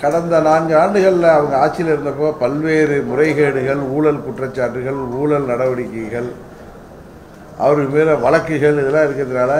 கடந்த நான்கு ஆண்டுகளில் அவங்க ஆட்சியில் இருந்தப்போ பல்வேறு முறைகேடுகள் ஊழல் குற்றச்சாட்டுகள் ஊழல் நடவடிக்கைகள் அவருக்கு மேல வழக்குகள் இதெல்லாம் இருக்கிறதுனால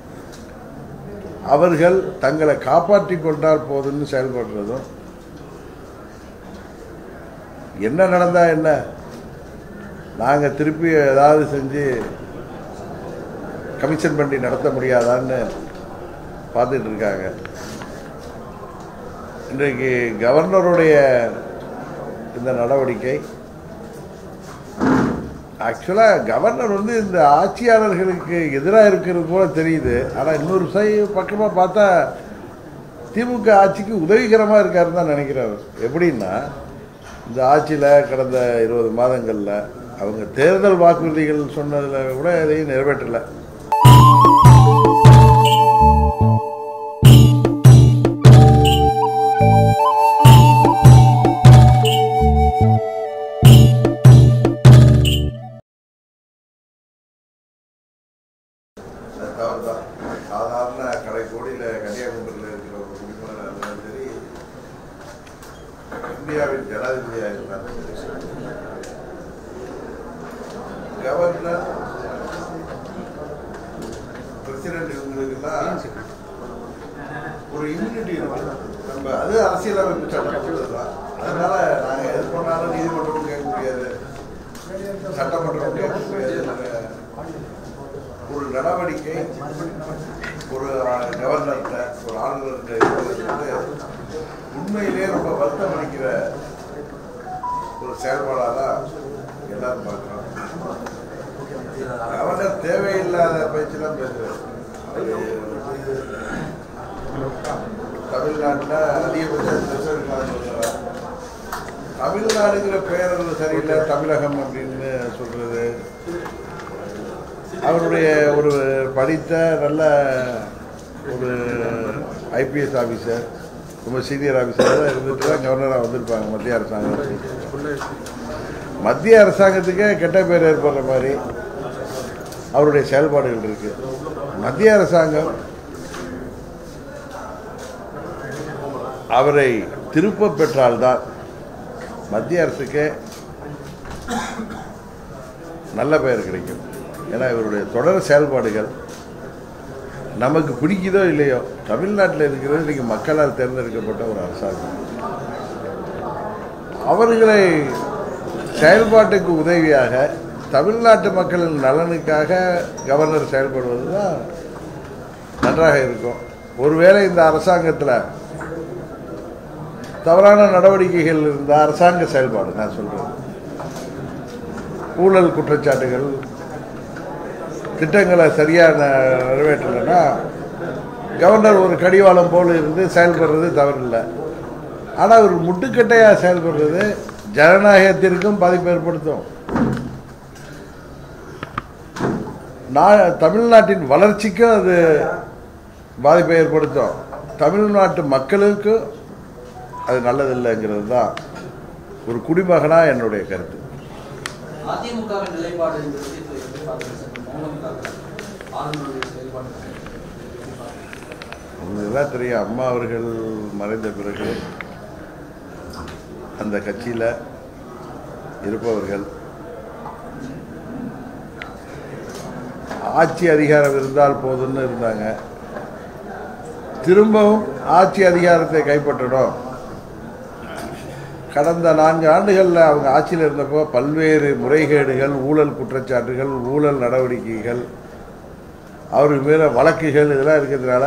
அவர்கள் தங்களை காப்பாற்றி கொண்டால் போதும்னு செயல்படுறதும் என்ன நடந்தா என்ன நாங்கள் திருப்பி ஏதாவது செஞ்சு கமிஷன் பண்ணி நடத்த முடியாதான்னு பார்த்துட்டு இருக்காங்க இன்றைக்கு கவர்னருடைய இந்த நடவடிக்கை ஆக்சுவலாக கவர்னர் வந்து இந்த ஆட்சியாளர்களுக்கு எதிராக இருக்கிறது போல தெரியுது ஆனால் இன்னொரு சை பக்கமாக பார்த்தா திமுக ஆட்சிக்கு உதவிகரமாக இருக்காருன்னு தான் நினைக்கிறாரு எப்படின்னா இந்த ஆட்சியில் கடந்த இருபது மாதங்களில் அவங்க தேர்தல் வாக்குறுதிகள் சொன்னதில் கூட எதையும் நிறைவேற்றலை அது தவறுதான் சாதாரண கடைக்கோடியில் கன்னியாகுமரியில் இருக்கிற ஒரு குடிமகனாக இருந்தாலும் சரி இந்தியாவின் ஜனாதிபதியாக இருந்தாலும் சரி கவர்னர் பிரசிடென்ட் இவங்களுக்கெல்லாம் ஒரு இம்யூனிட்டி இருக்கும் நம்ம அது அரசியலமைப்பு சட்டம் தான் அதனால நாங்கள் எது பண்ணாலும் நீதிமன்றம் கேட்க முடியாது சட்டமன்றம் கேட்க முடியாது ஒரு நடவடிக்கை ஒரு கவர்னர்கிட்ட ஒரு ஆளுநர்கிட்ட இருக்கிறது வந்து உண்மையிலே ரொம்ப வருத்தம் அளிக்கிற ஒரு செயல்பாடாக தான் எல்லாரும் பார்க்குறோம் கவர்னர் தேவையில்லாத பேச்செல்லாம் பேசுறாரு அவரு வந்து தமிழ்நாட்டில் அதிகபட்ச ரிசர்வ் சொல்கிறார் தமிழ்நாடுங்கிற பெயர்கள் சரியில்லை தமிழகம் அப்படின்னு சொல்றது அவருடைய ஒரு படித்த நல்ல ஒரு ஐபிஎஸ் ஆஃபீஸர் ரொம்ப சீனியர் ஆஃபீஸராக தான் இருந்துட்டு தான் கவர்னராக வந்திருப்பாங்க மத்திய அரசாங்கம் மத்திய அரசாங்கத்துக்கே கெட்ட பேர் ஏற்படுற மாதிரி அவருடைய செயல்பாடுகள் இருக்கு மத்திய அரசாங்கம் அவரை திருப்ப பெற்றால்தான் மத்திய அரசுக்கே நல்ல பெயர் கிடைக்கும் ஏன்னா இவருடைய தொடர் செயல்பாடுகள் நமக்கு பிடிக்குதோ இல்லையோ தமிழ்நாட்டில் இருக்கிறது இன்னைக்கு மக்களால் தேர்ந்தெடுக்கப்பட்ட ஒரு அரசாங்கம் அவர்களை செயல்பாட்டுக்கு உதவியாக தமிழ்நாட்டு மக்களின் நலனுக்காக கவர்னர் செயல்படுவது தான் நன்றாக இருக்கும் ஒருவேளை இந்த அரசாங்கத்தில் தவறான நடவடிக்கைகள் இருந்த அரசாங்க செயல்பாடு நான் சொல்றேன் ஊழல் குற்றச்சாட்டுகள் திட்டங்களை சரியாக ந- நிறைவேற்றலைன்னா கவர்னர் ஒரு கடிவாளம் போல இருந்து செயல்படுறது தவறில்லை ஆனால் ஒரு முட்டுக்கட்டையாக செயல்படுறது ஜனநாயகத்திற்கும் பாதிப்பு ஏற்படுத்தும் நா- தமிழ்நாட்டின் வளர்ச்சிக்கும் அது பாதிப்பை ஏற்படுத்தும் தமிழ்நாட்டு மக்களுக்கு அது நல்லதில்லைங்கிறது தான் ஒரு குடிமகனாக என்னுடைய கருத்து அதிமுகவின் நிலைப்பாடு இந்த விஷயத்தில் எப்படி பார்க்குறது சார் மௌனம் காக்குறது ஆளுநருடைய செயல்பாடு எப்படி பார்க்குறது? உங்களுக்கு தான் தெரியும் அம்மா அவர்கள் மறைந்த பிறகு அந்த கட்சியில் இருப்பவர்கள் ஆட்சி அதிகாரம் இருந்தால் போதும்னு இருந்தாங்க திரும்பவும் ஆட்சி அதிகாரத்தை கைப்பற்றணும் கடந்த நான்கு ஆண்டுகளில் அவங்க ஆட்சியில் இருந்தப்போ பல்வேறு முறைகேடுகள் ஊழல் குற்றச்சாட்டுகள் ஊழல் நடவடிக்கைகள் அவருக்கு மேல வழக்குகள் இதெல்லாம் இருக்கிறதுனால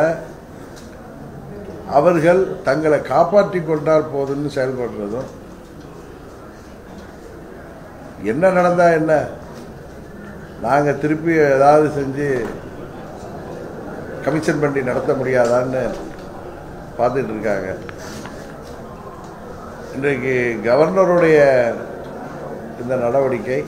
அவர்கள் தங்களை காப்பாற்றி கொண்டால் போதும்னு செயல்படுறதும் என்ன நடந்தா என்ன நாங்கள் திருப்பி ஏதாவது செஞ்சு கமிஷன் பண்ணி நடத்த முடியாதான்னு பார்த்துட்டு இருக்காங்க இன்றைக்கு கவர்னருடைய இந்த நடவடிக்கை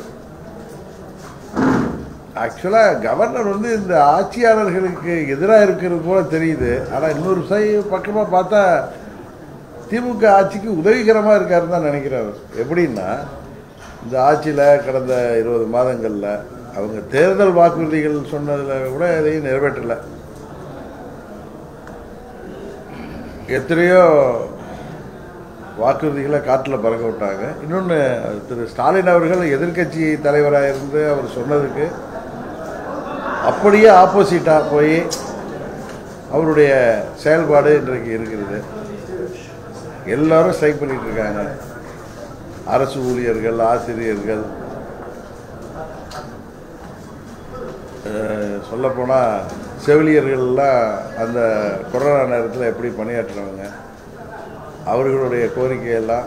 ஆக்சுவலாக கவர்னர் வந்து இந்த ஆட்சியாளர்களுக்கு எதிராக இருக்கிறது போல தெரியுது ஆனால் இன்னொரு சை பக்கமாக பார்த்தா திமுக ஆட்சிக்கு உதவிகரமாக இருக்காருன்னு தான் நினைக்கிறாரு எப்படின்னா இந்த ஆட்சியில் கடந்த இருபது மாதங்களில் அவங்க தேர்தல் வாக்குறுதிகள் சொன்னதில் கூட எதையும் நிறைவேற்றலை எத்தனையோ வாக்குறுதிகளை காட்டில் பறக்க விட்டாங்க இன்னொன்று திரு ஸ்டாலின் அவர்கள் எதிர்க்கட்சி தலைவராக இருந்து அவர் சொன்னதுக்கு அப்படியே ஆப்போசிட்டாக போய் அவருடைய செயல்பாடு இன்றைக்கு இருக்கிறது எல்லாரும் ஸ்ட்ரைக் பண்ணிட்டு இருக்காங்க அரசு ஊழியர்கள் ஆசிரியர்கள் சொல்லப்போனால் செவிலியர்கள்லாம் அந்த கொரோனா நேரத்தில் எப்படி பணியாற்றுறவங்க அவர்களுடைய கோரிக்கையெல்லாம்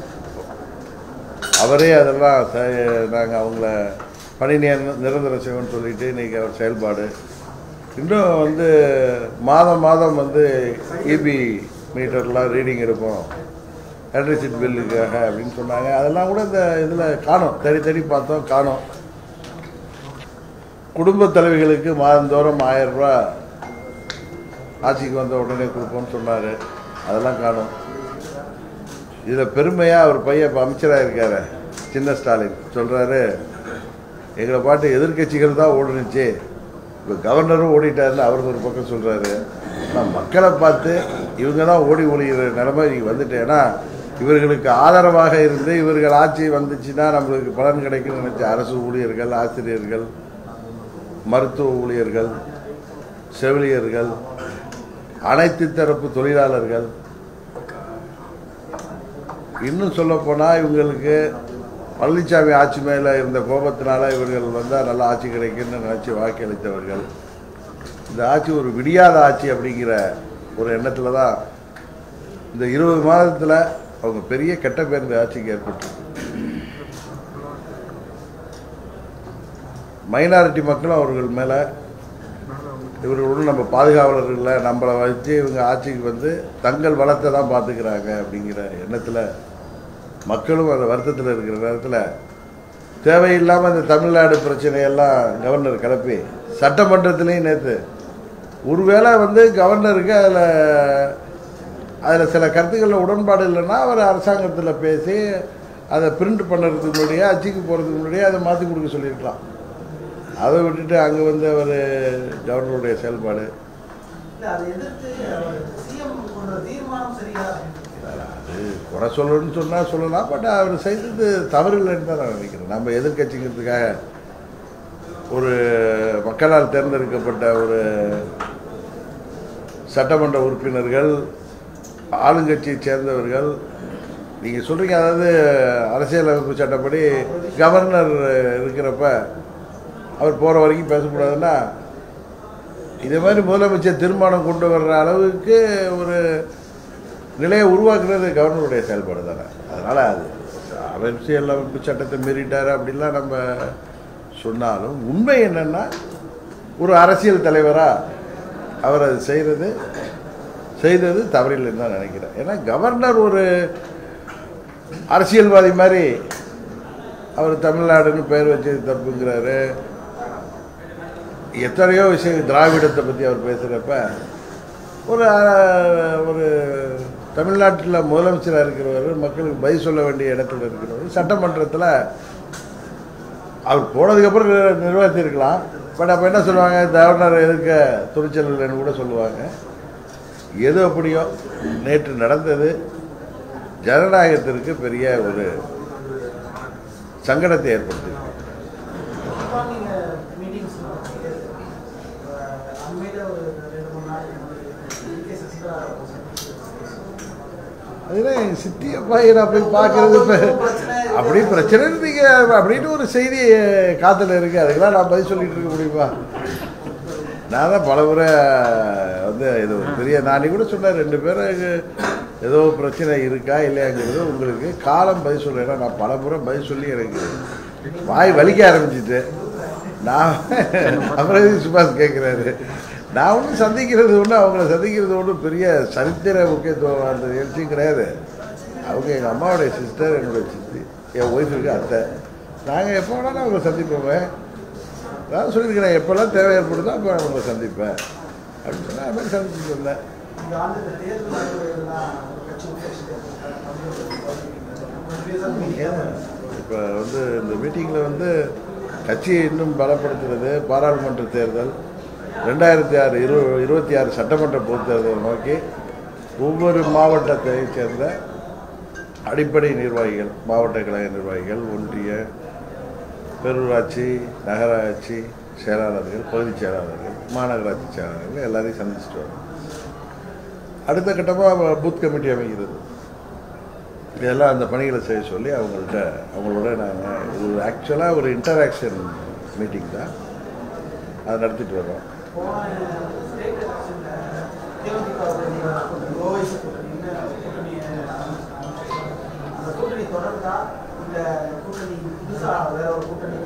அவரே அதெல்லாம் நாங்கள் அவங்கள பணி நிர- நிரந்தர செய்வோம்னு சொல்லிட்டு இன்றைக்கி அவர் செயல்பாடு இன்னும் வந்து மாதம் மாதம் வந்து இபி மீட்டர்லாம் ரீடிங் இருக்கும் எலக்ட்ரிசிட்டி பில்லுக்காக அப்படின்னு சொன்னாங்க அதெல்லாம் கூட இந்த இதில் காணோம் தேடி தேடி பார்த்தோம் காணோம் குடும்ப தலைவிகளுக்கு மாதந்தோறும் ஆயிரம் ரூபாய் ஆட்சிக்கு வந்த உடனே கொடுப்போம்னு சொன்னார் அதெல்லாம் காணும் இதில் பெருமையாக அவர் பையன் இப்போ அமைச்சராக இருக்காரு சின்ன ஸ்டாலின் சொல்கிறாரு எங்களை பாட்டு எதிர்க்கட்சிகள் தான் ஓடுனுச்சு இப்போ கவர்னரும் ஓடிட்டாருன்னு அவருக்கு ஒரு பக்கம் சொல்கிறாரு ஆனால் மக்களை பார்த்து இவங்க தான் ஓடி ஒழிகிற நிலைமை இன்னைக்கு வந்துட்டு ஏன்னா இவர்களுக்கு ஆதரவாக இருந்து இவர்கள் ஆட்சி வந்துச்சுன்னா நம்மளுக்கு பலன் கிடைக்கும்னு நினச்ச அரசு ஊழியர்கள் ஆசிரியர்கள் மருத்துவ ஊழியர்கள் செவிலியர்கள் அனைத்து தரப்பு தொழிலாளர்கள் இன்னும் சொல்லப்போனால் இவங்களுக்கு பழனிசாமி ஆட்சி மேலே இருந்த கோபத்தினால இவர்கள் வந்தால் நல்ல ஆட்சி கிடைக்கும்னு நினச்சி வாக்களித்தவர்கள் இந்த ஆட்சி ஒரு விடியாத ஆட்சி அப்படிங்கிற ஒரு எண்ணத்தில் தான் இந்த இருபது மாதத்தில் அவங்க பெரிய கெட்ட பேர் இந்த ஆட்சிக்கு ஏற்பட்டு மைனாரிட்டி மக்களும் அவர்கள் மேலே இவர்களுடன் நம்ம பாதுகாவலர்களை நம்மளை வச்சு இவங்க ஆட்சிக்கு வந்து தங்கள் வளத்தை தான் பார்த்துக்கிறாங்க அப்படிங்கிற எண்ணத்தில் மக்களும் அந்த வருத்தத்தில் இருக்கிற நேரத்தில் தேவையில்லாமல் இந்த தமிழ்நாடு பிரச்சனையெல்லாம் கவர்னர் கிளப்பி சட்டமன்றத்திலையும் நேற்று ஒருவேளை வந்து கவர்னருக்கு அதில் அதில் சில கருத்துக்களில் உடன்பாடு இல்லைன்னா அவர் அரசாங்கத்தில் பேசி அதை பிரிண்ட் பண்ணுறதுக்கு முன்னாடியே அச்சுக்கு போகிறதுக்கு முன்னாடியே அதை மாற்றி கொடுக்க சொல்லியிருக்கலாம் அதை விட்டுட்டு அங்கே வந்து அவர் கவர்னருடைய செயல்பாடு இல்ல, அதை எதிர்த்து அவர் சிஎம் கொண்ட தீர்மானம் சரியா அது குறை சொல்லணும்னு சொன்னால் சொல்லலாம் பட் அவர் செய்தது தவறு இல்லைன்னு தான் நான் நினைக்கிறேன் நம்ம எதிர்கட்சிங்கிறதுக்காக ஒரு மக்களால் தேர்ந்தெடுக்கப்பட்ட ஒரு சட்டமன்ற உறுப்பினர்கள் ஆளுங்கட்சியை சேர்ந்தவர்கள் நீங்கள் சொல்கிறீங்க அதாவது அரசியலமைப்பு சட்டப்படி கவர்னர் இருக்கிறப்ப அவர் போகிற வரைக்கும் பேசக்கூடாதுன்னா இதே மாதிரி முதலமைச்சர் தீர்மானம் கொண்டு வர்ற அளவுக்கு ஒரு நிலையை உருவாக்குறது கவர்னருடைய செயல்பாடு தானே அதனால் அது அரசியலமைப்பு சட்டத்தை மீறிட்டார் அப்படிலாம் நம்ம சொன்னாலும் உண்மை என்னன்னா ஒரு அரசியல் தலைவராக அவர் அது செய்கிறது செய்தது தவறில்லைன்னு தான் நினைக்கிறேன் ஏன்னா கவர்னர் ஒரு அரசியல்வாதி மாதிரி அவர் தமிழ்நாடுன்னு பெயர் வச்சது தப்புங்கிறாரு எத்தனையோ விஷயம் திராவிடத்தை பற்றி அவர் பேசுகிறப்ப ஒரு அஹ், ஒரு தமிழ்நாட்டில் முதலமைச்சராக இருக்கிறவர் மக்களுக்கு பதில் சொல்ல வேண்டிய இடத்துல இருக்கிறவர் சட்டமன்றத்தில் அவர் போனதுக்கப்புறம் நிர்- நிர்வகித்திருக்கலாம் பட் அப்போ என்ன சொல்லுவாங்க கவர்னர் எதிர்க்க துணிச்சல் இல்லைன்னு கூட சொல்லுவாங்க எது அப்படியோ நேற்று நடந்தது ஜனநாயகத்திற்கு பெரிய ஒரு சங்கடத்தை ஏற்படுத்தியிருக்கு கண்டிப்பா நீங்க மீட்டிங்ஸ் அண்மையில ஒரு ரெண்டு மூணு நாள் கே சசிகலா அதுதான் எங்கள் சித்தியப்பா நான் போய் பார்க்கறது இப்போ அப்படி பிரச்சனை நீங்கள் அப்படின்னு ஒரு செய்தி காத்துல இருக்கு அதுக்கெல்லாம் நான் பதில் சொல்லிட்டு இருக்க முடியுமா நான் தான் பல முறை வந்து இது ஒரு பெரிய நானே கூட சொன்னேன் ரெண்டு பேரும் ஏதோ பிரச்சனை இருக்கா இல்லையாங்கிறது உங்களுக்கு காலம் பதில் சொல்லுறேன் நான் பல முறை பதில் சொல்லி எனக்கு வாய் வலிக்க ஆரம்பிச்சிட்டு நான் அப்புறம் எதுக்கு சுபாஷ் கேட்குறாரு நான் ஒன்றும் சந்திக்கிறது ஒன்று அவங்கள சந்திக்கிறது ஒன்றும் பெரிய சரித்திர முக்கியத்துவம் அந்த நிகழ்ச்சியும் கிடையாது அவங்க எங்கள் அம்மாவுடைய சிஸ்டர் என்னுடைய சித்தி என் ஒய்ஃபுக்கு அத்தை நாங்கள் எப்போ வேணாலும் அவங்கள சந்திப்போமே நான் சொல்லியிருக்கிறேன் எப்போல்லாம் தேவை ஏற்படுதோ அப்போ நான் உங்களை சந்திப்பேன் அப்படின்னு சொன்னால் அது மாதிரி சந்திச்சுட்டு வந்தேன் இந்த ஆண்டு இந்த தேர்தல் எல்லாம் கட்சி உத்தேசிட்டு இப்போ வந்து இந்த மீட்டிங்கில் வந்து கட்சியை இன்னும் பலப்படுத்துறது பாராளுமன்ற தேர்தல் ரெண்டாயிரத்தி ஆறு இரு இருபத்தி ஆறு சட்டமன்ற பொதுத் தேர்தலை நோக்கி ஒவ்வொரு மாவட்டத்தைச் சேர்ந்த அடிப்படை நிர்வாகிகள் மாவட்ட கழக நிர்வாகிகள் ஒன்றிய பெரூராட்சி நகராட்சி செயலாளர்கள் பகுதி செயலாளர்கள் மாநகராட்சி செயலாளர்கள் எல்லாரையும் சந்திச்சுட்டு வரோம் அடுத்த கட்டமாக பூத் கமிட்டி அமைக்கிறது இதெல்லாம் அந்த பணிகளை செய்ய சொல்லி அவங்கள்ட்ட அவங்களோட நாங்கள் இது ஆக்சுவலாக ஒரு இன்டராக்ஷன் மீட்டிங் தான் அதை நடத்திட்டு வரோம் போன ஸ்டேட் எலெக்ஷன்ல தேமுதிக ஓவைசி கூட்டணி கூட்டணி அந்த கூட்டணி தொடர்ந்தா இந்த கூட்டணி புதுசா வேற ஒரு கூட்டணி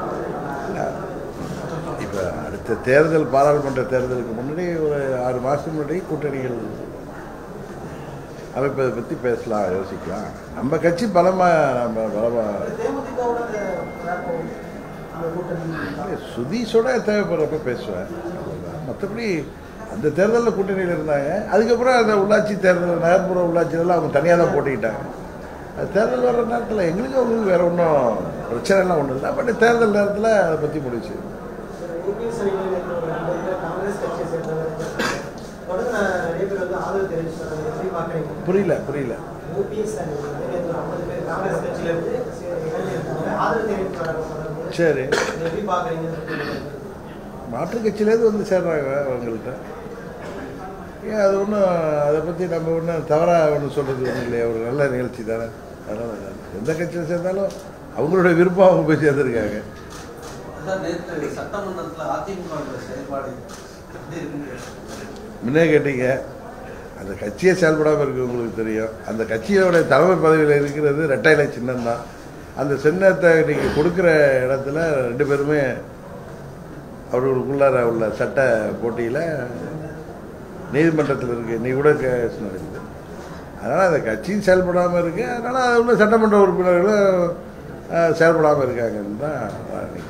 இப்போ அடுத்த தேர்தல் பாராளுமன்ற தேர்தலுக்கு முன்னாடி ஒரு ஆறு மாதத்துக்கு முன்னாடி கூட்டணிகள் அமைப்பதை பற்றி பேசலாம் யோசிக்கலாம் நம்ம கட்சி பலமாக நம்ம பலமாக தேமுதிகவோட அந்த rapport, அந்த கூட்டணி சுதீஷோட தேவைப்படுறப்ப பேசுவேன் மற்றபடி அந்த தேர்தலில் கூட்டணியில் இருந்தாங்க அதுக்கப்புறம் அந்த உள்ளாட்சி தேர்தல் நகர்ப்புற உள்ளாட்சியிலலாம் அவங்க தனியாக தான் போட்டிக்கிட்டாங்க அது தேர்தல் வர்ற நேரத்தில் எங்களுக்கு அவங்களுக்கு வேறு ஒன்றும் பிரச்சனைலாம் ஒன்றும் இல்லை பட் தேர்தல் நேரத்தில் அதை பற்றி முடிச்சு யூபிஎஸ் அணியில் காங்கிரஸ் கட்சியை சேர்ந்தவர்கள் தொடர்ந்து நிறைய பேர் வந்து ஆதரவு தெரிவிச்சிருக்காங்க எப்படி பார்க்குறீங்க புரியல புரியல யூபிஎஸ் அணி வந்து ஐம்பது பேர் காங்கிரஸ் கட்சியில இருந்து இணைஞ்சிருக்காங்க. ஆதரவு தெரிவிக்கிறாங்க சரி எப்படி பார்க்குறீங்க மாற்றுக் கட்சியிலேருந்து வந்து சேர்றாங்க அவங்கள்ட்ட ஏன் அது ஒன்றும் அதை பற்றி நம்ம ஒன்றும் தவறாக ஒன்றும் சொல்கிறது ஒன்றும் இல்லையா ஒரு நல்ல நிகழ்ச்சி தானே அதனால் எந்த கட்சியில் சேர்ந்தாலும் அவங்களோட விருப்பம் அவங்க போய் சேர்ந்துருக்காங்க அதான் நேற்று சட்டமன்றத்தில் அதிமுக செயல்பாடு எப்படி இருக்குன்னு முன்னே கேட்டீங்க அந்த கட்சியே செயல்படாமல் இருக்கு உங்களுக்கு தெரியும் அந்த கட்சியோட தலைமை பதவியில் இருக்கிறது ரெட்டை இலை சின்னம் தான் அந்த சின்னத்தை நீங்கள் கொடுக்குற இடத்துல ரெண்டு பேருமே அவர்களுக்குள்ளார உள்ள சட்ட போட்டியில் நீதிமன்றத்தில் இருக்கு நீ கூட கேஸ் நடக்குது அதனால் அந்த கட்சியும் செயல்படாமல் இருக்கு அதனால் அது உள்ள சட்டமன்ற உறுப்பினர்களும் அஹ், செயல்படாமல் இருக்காங்கன்னு தான் நான் நினைக்கிறேன்.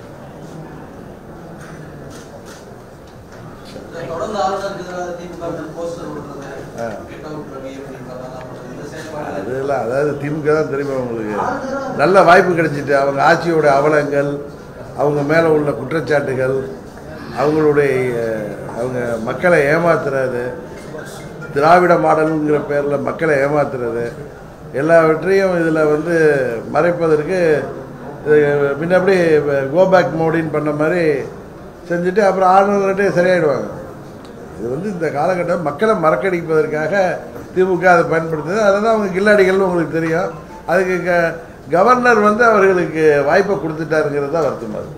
தொடர்ந்து ஆளுநருக்கு எதிராக திமுக போஸ்டர் விடுறது ஆ. கெட்ட அவுட் ரவி அப்படின்றதெல்லாம் பண்றது. இந்த செயல்பாடு அதெல்லாம் அதாவது திமுக தான் தெரியுமா உங்களுக்கு நல்ல வாய்ப்பு கிடைச்சிட்டு அவங்க ஆட்சியோட அவலங்கள் அவங்க மேலே உள்ள குற்றச்சாட்டுகள் அவங்களுடைய அஹ், அவங்க மக்களை ஏமாத்துறது திராவிட மாடலுங்கிற பேரில் மக்களை ஏமாத்துறது எல்லாவற்றையும் இதில் வந்து மறைப்பதற்கு இது முன்னபடி கோபேக் மோடின்னு பண்ண மாதிரி செஞ்சுட்டு அப்புறம் ஆளுநர்கிட்டே சரியாயிடுவாங்க இது வந்து இந்த காலகட்டம் மக்களை மறக்கடிப்பதற்காக திமுக அதை பயன்படுத்துது அதை தான் அவங்க கில்லாடிகள்னு உங்களுக்கு தெரியும் அதுக்கு க கவர்னர் வந்து அவர்களுக்கு வாய்ப்பை கொடுத்துட்டாருங்கிறது தான் வருத்தமாக இருக்கு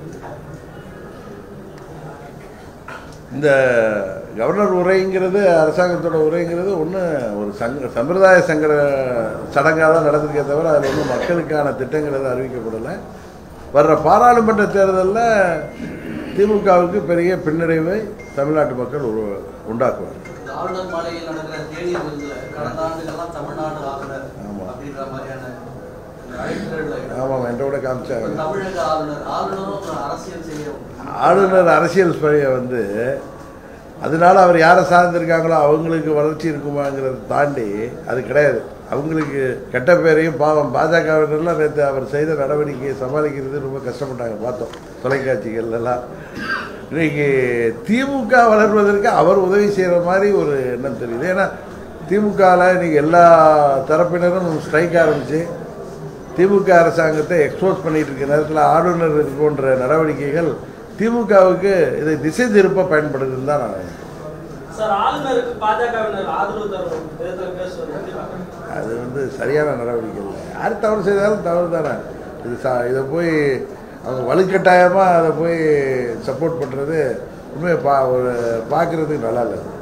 இந்த கவர்னர் உரைங்கிறது அரசாங்கத்தோட உரைங்கிறது ஒன்று ஒரு சங்க சம்பிரதாய சங்கட சடங்காக தான் நடந்திருக்கே தவிர அதில் ஒன்றும் மக்களுக்கான திட்டங்கள் எதுவும் அறிவிக்கப்படலை வர்ற பாராளுமன்ற தேர்தலில் திமுகவுக்கு பெரிய பின்னடைவை தமிழ்நாட்டு மக்கள் உரு- உண்டாக்குவாங்க இந்த ஆளுநர் மாளிகையில் நடக்கிற தேநீர் விருதுல கடந்த ஆண்டுகள்லாம் தமிழ்நாடு ஆளுநர் ஆமா. அப்படின்ற மாதிரியான இந்த அழைப்புகள்ல ஆமாம் என்ற கூட காமிச்சாங்க இப்ப தமிழக ஆளுநர் ஆளுநரும் ஒரு அரசியல் செய்ய ஆளுநர் அரசியல் பணியை வந்து அதனால அவர் யாரை சார்ந்திருக்காங்களோ அவங்களுக்கு வளர்ச்சி இருக்குமாங்கிறத தாண்டி அது கிடையாது அவங்களுக்கு கெட்ட பேரையும் பாவம் பாஜகவினர்லாம் நேற்று அவர் செய்த நடவடிக்கையை சமாளிக்கிறது ரொம்ப கஷ்டப்பட்டாங்க பார்த்தோம் தொலைக்காட்சிகள்லாம் இன்னைக்கு திமுக வளர்வதற்கு அவர் உதவி செய்கிற மாதிரி ஒரு எண்ணம் தெரியுது ஏன்னா திமுகவில் இன்னைக்கு எல்லா தரப்பினரும் ஸ்ட்ரைக் ஆரம்பித்து திமுக அரசாங்கத்தை எக்ஸ்போஸ் பண்ணிட்டு இருக்க நேரத்தில் ஆளுநர் இது போன்ற நடவடிக்கைகள் திமுகவுக்கு இதை திசை திருப்ப பயன்படுதுன்னு தான் நான் நினைக்கிறேன். சார் ஆளுநருக்கு பாஜகவினர் ஆதரவு தரும் விதத்தில் பேசுவது எப்படி பார்க்கறீங்க? அது வந்து சரியான நடவடிக்கை இல்லை யார் தவறு செய்தாலும் தவறு தானே இது சா இதை போய் அவங்க வலுக்கட்டாயமாக அதை போய் சப்போர்ட் பண்ணுறது உண்மையை பா ஒரு பார்க்குறதுக்கு நல்லா இல்லை